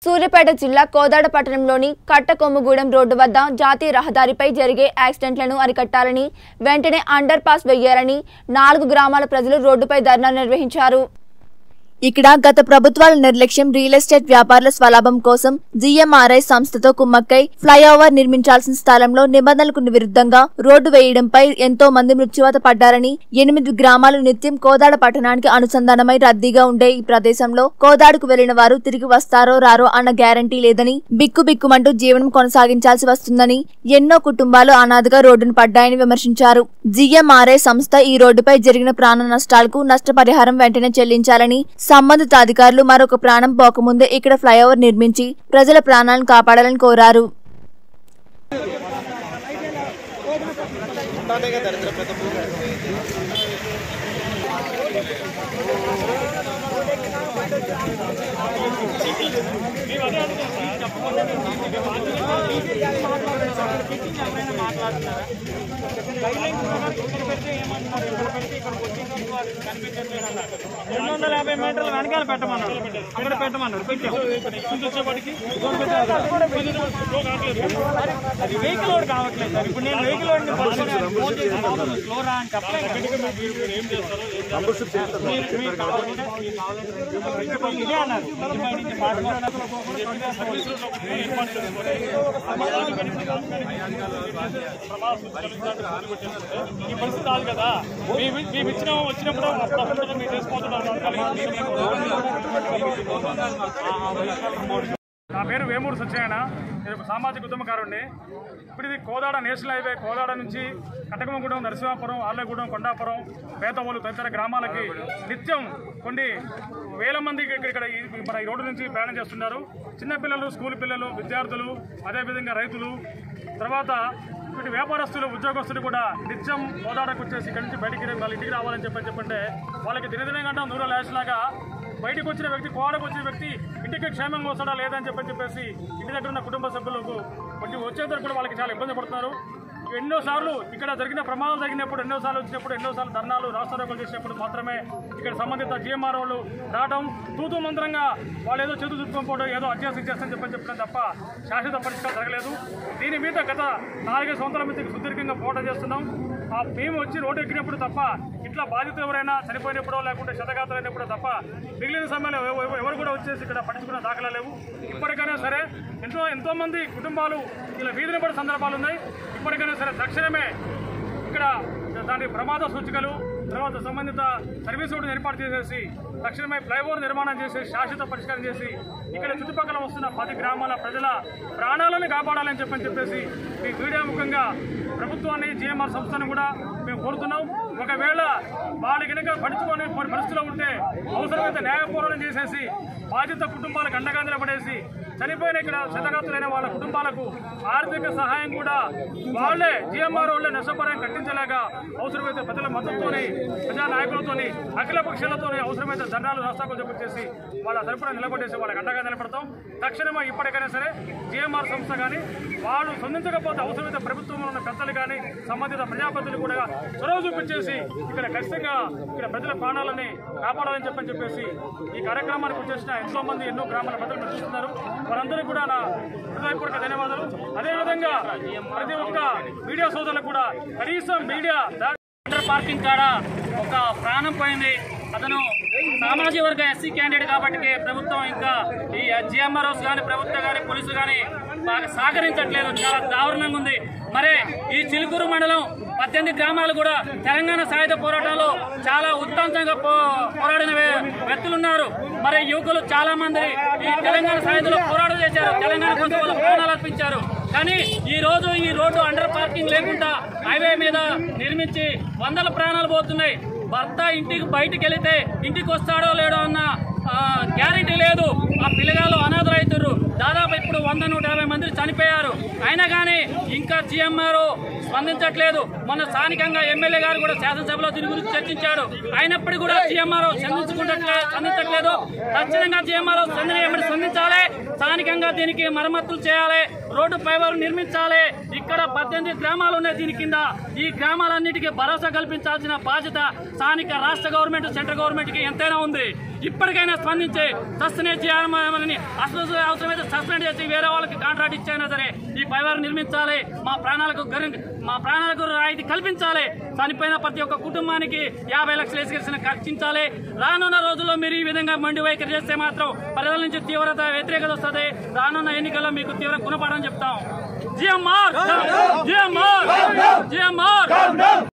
సూర్యాపేట జిల్లా కోదాడ పట్టణంలోని కట్టకొమ్ముగూడెం రోడ్డు వద్ద జాతీయ రహదారిపై జరిగే యాక్సిడెంట్లను అరికట్టాలని వెంటనే అండర్ పాస్ వేయాలని నాలుగు గ్రామాల ప్రజలు రోడ్డుపై ధర్నా నిర్వహించారు ఇక్కడ గత ప్రభుత్వాల నిర్లక్ష్యం రియల్ ఎస్టేట్ వ్యాపారుల స్వలాభం కోసం జీఎంఆర్ఐ సంస్థతో కుమ్మక్కై ఫ్లైఓవర్ నిర్మించాల్సిన స్థలంలో నిబంధనలకు విరుద్ధంగా రోడ్డు వేయడంపై ఎంతో మంది మృత్యువాత పడ్డారని ఎనిమిది గ్రామాలు నిత్యం కోదాడ పట్టణానికి అనుసంధానమై రద్దీగా ఉండే ఈ ప్రదేశంలో కోదాడుకు వెళ్లిన వారు తిరిగి వస్తారో రారో అన్న గ్యారంటీ లేదని బిక్కు బిక్కుమంటూ జీవనం కొనసాగించాల్సి వస్తుందని ఎన్నో కుటుంబాలు అనాథగా రోడ్డును పడ్డాయని విమర్శించారు జీఎంఆర్ఐ సంస్థ ఈ రోడ్డుపై జరిగిన ప్రాణ నష్టాలకు నష్టపరిహారం వెంటనే చెల్లించాలని సంబంధిత అధికారులు మరొక ప్రాణం పోకముందే ఇక్కడ ఫ్లైఓవర్ నిర్మించి ప్రజల ప్రాణాలను కాపాడాలని కోరారు రెండు వందల యాభై మీటర్ల వెనకాల పెట్టమన్నారు అక్కడ పెట్టమన్నారు పెట్టాం కొంచెం వచ్చేపాటికి అది వెహికల్ లోడ్ కావట్లేదు సార్ ఇప్పుడు నేను వెహికల్ లోడ్ ఫోన్ చేసి బాబు స్లో రా అని చెప్పలేదు మీరు- మీరు కావాలంటే ఇదే అన్నారు ఇంటి నుంచి ఈ పరిస్థితి కాదు కదా మేము మేము ఇచ్చిన వచ్చినప్పుడు అప్పుడు మీరు చేసుకుంటున్నారు నా పేరు వేమూరు సత్యనారాయణ నేను ఒక సామాజిక ఉద్యమకారుణ్ణి ఇప్పుడు ఇది కోదాడ నేషనల్ హైవే కోదాడ నుంచి కటకమగూడెం నరసింహాపురం ఆర్లగూడెం కొండాపురం పేదవోలు తదితర గ్రామాలకి నిత్యం కొన్ని వేల మంది ఇక్కడ ఇక్కడ ఈ- మన ఈ రోడ్డు నుంచి ప్రయాణం చేస్తున్నారు చిన్నపిల్లలు స్కూల్ పిల్లలు విద్యార్థులు అదేవిధంగా రైతులు తర్వాత ఇటు వ్యాపారస్తులు ఉద్యోగస్తులు కూడా నిత్యం కోదాడకు వచ్చేసి ఇక్కడి నుంచి బయటికి వాళ్ళ ఇంటికి రావాలని చెప్పని చెప్పంటే వాళ్ళకి దినదిన గంట నూరు ల్యాష్ లాగా బయటకు వచ్చిన వ్యక్తి కోడకు వచ్చిన వ్యక్తి ఇంటికి క్షేమంగా వస్తాడా లేదని చెప్పని చెప్పేసి ఇంటి దగ్గర ఉన్న కుటుంబ సభ్యులకు కొంచెం వచ్చేందుకు కూడా వాళ్ళకి చాలా ఇబ్బంది పడుతున్నారు ఎన్నోసార్లు ఇక్కడ జరిగిన ప్రమాదం జరిగినప్పుడు ఎన్నోసార్లు వచ్చినప్పుడు ఎన్నోసార్లు ధర్నాలు రాస్తారోకలు చేసినప్పుడు మాత్రమే ఇక్కడ సంబంధిత జిఎంఆర్ వాళ్ళు రావడం తూతూ మంత్రంగా వాళ్ళు ఏదో చేతులు చుట్టుకోకపోవడం ఏదో అడ్జస్ట్ ఇచ్చేస్తని చెప్పని చెప్పడం తప్ప శాశ్వత పరిష్కారం జరగలేదు దీని మీద గత నాలుగైదు సంవత్సరాల మీద సుదీర్ఘంగా పోరాటం చేస్తున్నాం ఆ మేము వచ్చి రోడ్డు ఎక్కినప్పుడు తప్ప ఇట్లా బాధితులు ఎవరైనా చనిపోయినప్పుడో లేకుంటే శతగాతులైనప్పుడో తప్ప మిగిలిన సమయంలో ఎవ- ఎవ- ఎవరు కూడా వచ్చేసి ఇక్కడ పట్టించుకున్న దాఖలా లేవు ఇప్పటికైనా సరే ఎంతో ఎంతో మంది కుటుంబాలు ఇలా వీధిన పడే సందర్భాలు ఉన్నాయి ఇప్పటికైనా సరే తక్షణమే ఇక్కడ దాని ప్రమాద సూచికలు తర్వాత సంబంధిత సర్వీస్ రోడ్డు ఏర్పాటు చేసేసి తక్షణమే ఫ్లైఓవర్ నిర్మాణం చేసి శాశ్వత పరిష్కారం చేసి ఇక్కడ చుట్టుపక్కల వస్తున్న పది గ్రామాల ప్రజల ప్రాణాలను కాపాడాలని చెప్పని చెప్పేసి ఈ మీడియా ముఖంగా ప్రభుత్వాన్ని జిఎంఆర్ సంస్థను కూడా మేము కోరుతున్నాం ఒకవేళ వాళ్ళు కనుక పడుచుకొని పరిస్థితిలో ఉంటే అవసరమైతే న్యాయ పోరాటం చేసేసి బాధిత కుటుంబాలకు అండగా నిలబడేసి చనిపోయిన ఇక్కడ శతగాతులైన వాళ్ళ కుటుంబాలకు ఆర్థిక సహాయం కూడా వాళ్ళే జిఎంఆర్ వాళ్ళే నష్టపరిహారం కట్టించలేక అవసరమైతే ప్రజల మద్దతుతోని ప్రజా నాయకులతోని అఖిల పక్షాలతోని అవసరమైతే ధర్నాలు రాస్తాకు చెప్పేసి వాళ్ళ తరపున నిలబడేసి వాళ్ళకి అండగా నిలబడతాం తక్షణమే ఇప్పటికైనా సరే జిఎంఆర్ సంస్థ కానీ వాళ్ళు స్పందించకపోతే అవసరమైతే ప్రభుత్వంలో ఉన్న పెద్దలు కానీ సంబంధిత ప్రజాప్రతినిధులు కూడా చొరవ చూపించేసి ఇక్కడ ఖచ్చితంగా ఇక్కడ ప్రజల ప్రాణాలని కాపాడాలని చెప్పని చెప్పేసి ఈ కార్యక్రమానికి వచ్చేసిన ఎంతో మంది ఎన్నో గ్రామాల ప్రజలు మీరు చూస్తున్నారు వారందరికీ కూడా నా హృదయపూర్వక ధన్యవాదాలు అదేవిధంగా ప్రతి ఒక్క మీడియా సోదరులకు కూడా కనీసం మీడియా దా- అండర్ పార్కింగ్ కాడ ఒక ప్రాణం పోయింది అతను సామాజిక వర్గ ఎస్సీ క్యాండిడేట్ కాబట్టి ప్రభుత్వం ఇంకా ఈ జిఎంఆర్ఓస్ కానీ ప్రభుత్వం కానీ పోలీసులు కానీ బాగా సహకరించట్లేదు చాలా దారుణంగా ఉంది మరి ఈ చిలుకూరు మండలం పద్దెనిమిది గ్రామాలు కూడా తెలంగాణ సాయుధ పోరాటంలో చాలా ఉత్తంతంగా పో పోరాడిన వ్య- వ్యక్తులు ఉన్నారు మరి యువకులు చాలా మంది ఈ తెలంగాణ సాయుధలో పోరాటం చేశారు తెలంగాణ కోసం వాళ్ళు ప్రాణాలు అర్పించారు కానీ ఈ రోజు ఈ రోడ్డు అండర్ పార్కింగ్ లేకుండా హైవే మీద నిర్మించి వందల ప్రాణాలు పోతున్నాయి భర్త ఇంటికి బయటికి వెళితే ఇంటికి వస్తాడో లేడో అన్న గ్యారంటీ లేదు ఆ పిల్లగాళ్ళు అనాథలు అవుతారు దాదాపు ఇప్పుడు వంద నూట యాభై మంది చనిపోయారు అయినా కానీ ఇంకా జిఎంఆర్ స్పందించట్లేదు మొన్న స్థానికంగా ఎమ్మెల్యే గారు కూడా శాసనసభలో దీని గురించి చర్చించాడు అయినప్పటికీ కూడా జిఎంఆర్ స్పందించుకుంటే స్పందించట్లేదు తక్షణంగా జిఎంఆర్ స్పందించాలి స్థానికంగా దీనికి మరమ్మతులు చేయాలి రోడ్డు పైవలు నిర్మించాలి ఇక్కడ ఇక్కడ పద్దెనిమిది గ్రామాలు ఉన్నాయి దీని కింద ఈ గ్రామాలన్నిటికీ భరోసా కల్పించాల్సిన బాధ్యత స్థానిక రాష్ట్ర గవర్నమెంట్ సెంట్రల్ గవర్నమెంట్ కి ఎంతైనా ఉంది ఇప్పటికైనా స్పందించి సస్టైన్ చేయాలని అసలు అవసరమైతే సస్పెండ్ చేసి వేరే వాళ్ళకి కాంట్రాక్ట్ ఇచ్చైనా సరే ఈ పైవారు నిర్మించాలి మా ప్రాణాలకు గరి- మా ప్రాణాలకు రాయితీ కల్పించాలి చనిపోయిన ప్రతి ఒక్క కుటుంబానికి యాభై లక్షల ఎస్కేషన్ ఖర్చించాలి రానున్న రోజుల్లో మీరు ఈ విధంగా మండి వైఖరి చేస్తే మాత్రం ప్రజల నుంచి తీవ్రత వ్యతిరేకత వస్తుంది రానున్న ఎన్నికల్లో మీకు తీవ్ర గుణపాఠం చెప్తాం జిఎంఆర్ జిఎంఆర్ జిఎంఆర్